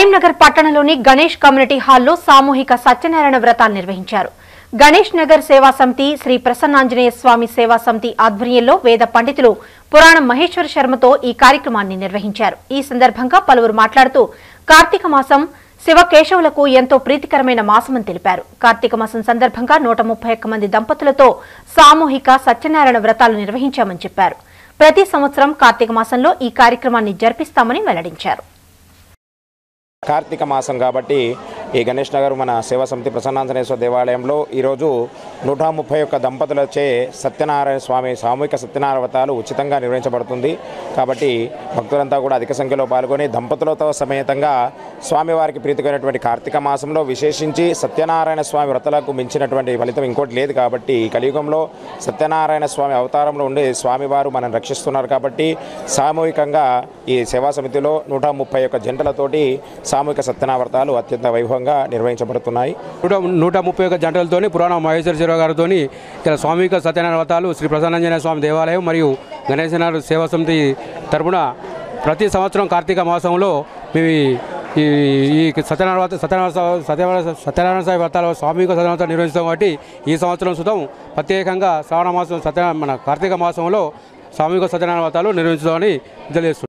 కరీంనగర్ పట్టణంలోని గణేష్ కమ్యూనిటీ హాల్లో సామూహిక సత్యనారాయణ వ్రతాన్ని నిర్వహించారు గణేష్ నగర్ సేవా సమితి శ్రీ ప్రసన్నాంజనేయ స్వామి సేవా సమితి ఆధ్వర్యంలో వేద పండితులు పురాణం మహేశ్వర శర్మతో ఈ కార్యక్రమాన్ని నిర్వహించారు ఈ సందర్భంగా పలువురు మాట్లాడుతూ కార్తీక మాసం శివకేశవులకు ఎంతో ప్రీతికరమైన మాసమని తెలిపారు కార్తీక మాసం సందర్భంగా నూట ముప్పై ఒక్క మంది దంపతులతో సామూహిక సత్యనారాయణ వ్రతాలు నిర్వహించామని చెప్పారు ప్రతి సంవత్సరం కార్తీక మాసంలో ఈ కార్యక్రమాన్ని జరిపిస్తామని వెల్లడించారు కార్తీక మాసం కాబట్టి ఈ గణేష్ నగర్ మన సేవా సమితి ప్రసన్నాంజనేశ్వర దేవాలయంలో ఈరోజు నూట ముప్పై ఒక్క దంపతులచే సత్యనారాయణ స్వామి సామూహిక సత్యనారాయణ వ్రతాలు ఉచితంగా నిర్వహించబడుతుంది కాబట్టి భక్తులంతా కూడా అధిక సంఖ్యలో పాల్గొని దంపతులతో సమేతంగా స్వామివారికి ప్రీతికైనటువంటి కార్తీక మాసంలో విశేషించి సత్యనారాయణ స్వామి వ్రతాలకు మించినటువంటి ఫలితం ఇంకోటి లేదు కాబట్టి ఈ కలియుగంలో సత్యనారాయణ స్వామి అవతారంలో ఉండి స్వామివారు మనం రక్షిస్తున్నారు కాబట్టి సామూహికంగా ఈ సేవా సమితిలో నూట ముప్పై ఒక్క జంటలతోటి సామూహిక సత్యనావ్రతాలు అత్యంత వైభవంగా నిర్వహించబడుతున్నాయి నూట నూట ముప్పై ఒక్క జంటలతోని పురాణ మహేశ్వర గారితో ఇక్కడ స్వామిక సత్యనారాయణ వ్రతాలు శ్రీ ప్రసన్నాంజనేయ స్వామి దేవాలయం మరియు గణేశనాథ్ సేవా సమితి తరపున ప్రతి సంవత్సరం కార్తీక మాసంలో మేము ఈ- ఈ ఈ సత్యనారాయణ వ్రత సత్యనారాయణ స్వా- సత్యనారాయణ సత్యనారాయణ స్వామి వ్రతాలు స్వామిక సత్యనారాయణ వ్రతాలు నిర్వహిస్తాం కాబట్టి ఈ సంవత్సరం సుతం ప్రత్యేకంగా శ్రావణ మాసం సత్య మన కార్తీక మాసంలో స్వామిక సత్యనారాయణ వ్రతాలు నిర్వహించుదామని తెలియజేస్తున్నాం